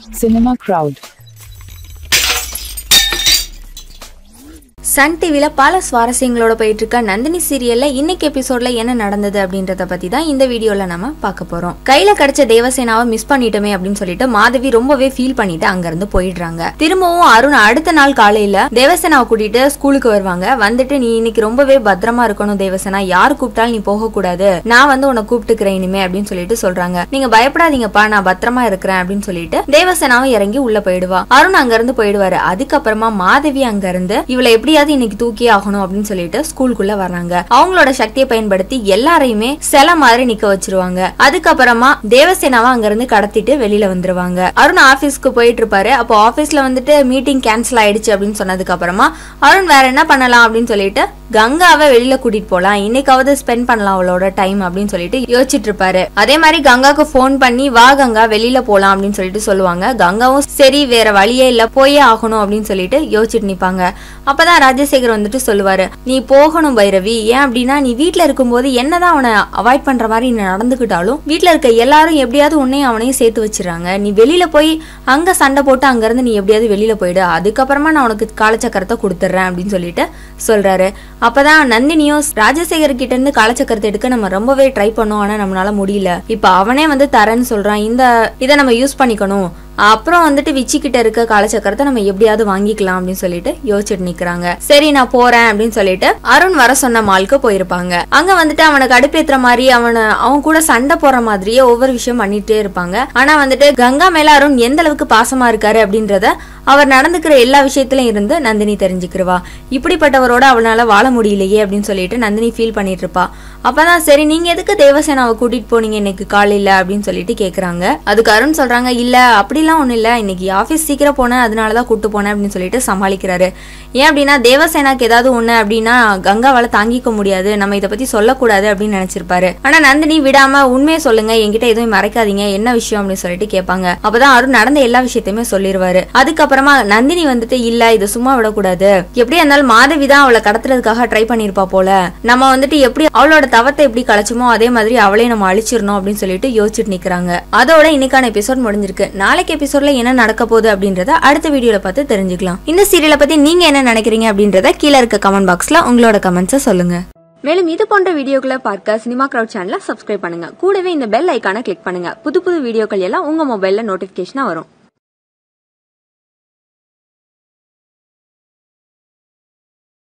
Cinema Crowd. Sun டிவில பல சுவாரஸ்யங்களோட போயிட்டு இருக்க நந்தினி சீரியல்ல இன்னைக்கு எபிசோட்ல என்ன நடந்தது அப்படின்றத பத்தி தான் இந்த வீடியோல நம்ம பார்க்க போறோம் கையில கிடைச்ச தேவசேனாவை மிஸ் பண்ணிட்டோமே அப்படின்னு சொல்லிட்டு மாதவி ரொம்பவே ஃபீல் பண்ணிட்டு அங்க இருந்து போயிடுறாங்க திரும்பவும் அருண் அடுத்த நாள் காலையில தேவசேனாவை கூட்டிட்டு ஸ்கூலுக்கு வருவாங்க வந்துட்டு நீ இன்னைக்கு ரொம்பவே பத்திரமா இருக்கணும் தேவசேனா யார் கூப்பிட்டாலும் நீ போக கூடாது நான் வந்து உன்னை கூப்பிட்டுக்கிறேன் இனிமே அப்படின்னு சொல்லிட்டு சொல்றாங்க நீங்க பயப்படாதீங்கப்பா நான் பத்திரமா இருக்கிறேன் அப்படின்னு சொல்லிட்டு தேவசேனாவும் இறங்கி உள்ள போயிடுவா அருண் அங்க இருந்து போயிடுவாரு அதுக்கப்புறமா மாதவி அங்க இருந்து இவளை எப்படியாவது இன்னைக்கு தூக்கி ஆகணும் அப்படின்னு சொல்லிட்டு ஸ்கூலுக்குள்ள வர்றாங்க அவங்களோட சக்தியை பயன்படுத்தி எல்லாரையுமே சில மாதிரி நிக்க வச்சிருவாங்க அதுக்கப்புறமா தேவசேனாவை அங்க இருந்து கடத்திட்டு வெளியில வந்துருவாங்க அருண் ஆபீஸ்க்கு போயிட்டு இருப்பாரு அப்போ ஆபீஸ்ல வந்துட்டு மீட்டிங் கேன்சல் ஆயிடுச்சு அப்படின்னு சொன்னதுக்கு அப்புறமா அருண் வேற என்ன பண்ணலாம் அப்படின்னு சொல்லிட்டு கங்காவை வெளியில கூட்டிட்டு போலாம் இன்னைக்காவது ஸ்பெண்ட் பண்ணலாம் அவளோட டைம் அப்படின்னு சொல்லிட்டு யோசிச்சுட்டு இருப்பாரு அதே மாதிரி கங்காக்கு ஃபோன் பண்ணி வா கங்கா வெளியில போலாம் அப்படின்னு சொல்லிட்டு சொல்லுவாங்க கங்காவும் சரி வேற வழியே இல்ல போயே ஆகணும் அப்படின்னு சொல்லிட்டு யோசிச்சுட்டு நிப்பாங்க அப்பதான் ராஜசேகர் வந்துட்டு சொல்லுவாரு நீ போகணும் பைரவி ஏன் அப்படின்னா நீ வீட்ல இருக்கும்போது என்னதான் அவனை அவாய்ட் பண்ற மாதிரி நீ நடந்துக்கிட்டாலும் வீட்ல இருக்க எல்லாரும் எப்படியாவது உன்னையும் அவனையும் சேர்த்து வச்சிடறாங்க நீ வெளியில போய் அங்க சண்டை போட்டு அங்க இருந்து நீ எப்படியாவது வெளியில போயிடு அதுக்கப்புறமா நான் உனக்கு காலச்சக்கரத்தை கொடுத்துட்றேன் அப்படின்னு சொல்லிட்டு சொல்றாரு அப்பதான் நந்தினியும் ராஜசேகர் கிட்ட இருந்து காலச்சக்கரத்தை எடுக்க நம்ம ரொம்பவே ட்ரை பண்ணோம் ஆனா நம்மளால முடியல இப்ப அவனே வந்து தரேன்னு சொல்றான் இந்த இதை நம்ம யூஸ் பண்ணிக்கணும் அப்புறம் வந்துட்டு விச்சி கிட்ட இருக்க காலச்சக்கரத்தை நம்ம எப்படியாவது வாங்கிக்கலாம் அப்படின்னு சொல்லிட்டு யோசிச்சுட்டு நிக்கிறாங்க சரி நான் போறேன் அப்படின்னு சொல்லிட்டு அருண் வர சொன்ன மாலுக்கு போயிருப்பாங்க அங்க வந்துட்டு அவனை கடுப்பேத்துற மாதிரி அவனை அவன் கூட சண்டை போற மாதிரியே ஒவ்வொரு விஷயம் பண்ணிட்டே இருப்பாங்க ஆனா வந்துட்டு கங்கா மேல அருண் எந்த அளவுக்கு பாசமா இருக்காரு அப்படின்றத அவர் நடந்துக்கிற எல்லா விஷயத்திலும் இருந்து நந்தினி தெரிஞ்சுக்கிருவா இப்படிப்பட்டவரோட அவனால வாழ முடியலையே அப்படின்னு சொல்லிட்டு நந்தினி ஃபீல் பண்ணிட்டு இருப்பா அப்பதான் சரி நீங்க எதுக்கு தேவசேனாவை கூட்டிட்டு போனீங்க இன்னைக்கு காலையில அப்படின்னு சொல்லிட்டு கேக்குறாங்க அதுக்கு அருண் சொல்றாங்க இல்ல அப்படிலாம் ஒண்ணும் இல்ல இன்னைக்கு ஆபீஸ் சீக்கிரம் போனேன் அதனாலதான் கூட்டு போனேன் அப்படின்னு சொல்லிட்டு சமாளிக்கிறாரு ஏன் அப்படின்னா தேவசேனாக்கு ஏதாவது ஒண்ணு அப்படின்னா கங்காவால தாங்கிக்க முடியாது நம்ம இதை பத்தி சொல்லக்கூடாது அப்படின்னு நினைச்சிருப்பாரு ஆனா நந்தினி விடாம உண்மையை சொல்லுங்க என்கிட்ட எதுவும் மறைக்காதீங்க என்ன விஷயம் அப்படின்னு சொல்லிட்டு கேட்பாங்க அப்பதான் அருண் நடந்த எல்லா விஷயத்தையுமே சொல்லிடுவாரு அதுக்கப்புறமா நந்தினி வந்துட்டு இல்ல இதை சும்மா விடக்கூடாது எப்படி இருந்தாலும் மாதவி தான் அவளை கடத்துறதுக்காக ட்ரை பண்ணிருப்பா போல நம்ம வந்துட்டு எப்படி அவளோட தவத்தை எப்படி கலைச்சுமோ அதே மாதிரி அவளையும் நம்ம அழிச்சிடணும் அப்படின்னு சொல்லிட்டு யோசிச்சுட்டு நிக்கிறாங்க அதோட இன்னைக்கான எபிசோட் முடிஞ்சிருக்கு நாளைக்கு எபிசோட்ல என்ன நடக்க போகுது அப்படின்றத அடுத்த வீடியோல பார்த்து தெரிஞ்சுக்கலாம் இந்த சீரியலை பத்தி நீங்க என்ன நினைக்கிறீங்க அப்படின்றத கீழே இருக்க கமெண்ட் பாக்ஸ்ல உங்களோட கமெண்ட்ஸை சொல்லுங்க மேலும் இது போன்ற வீடியோக்களை பார்க்க சினிமா கிரவுட் சேனலை சப்ஸ்கிரைப் பண்ணுங்க கூடவே இந்த பெல் ஐக்கானை கிளிக் பண்ணுங்க புது புது வீடியோக்கள் எல்லாம் உங்க மொபைல்ல நோட்டிபிகேஷனா வரும்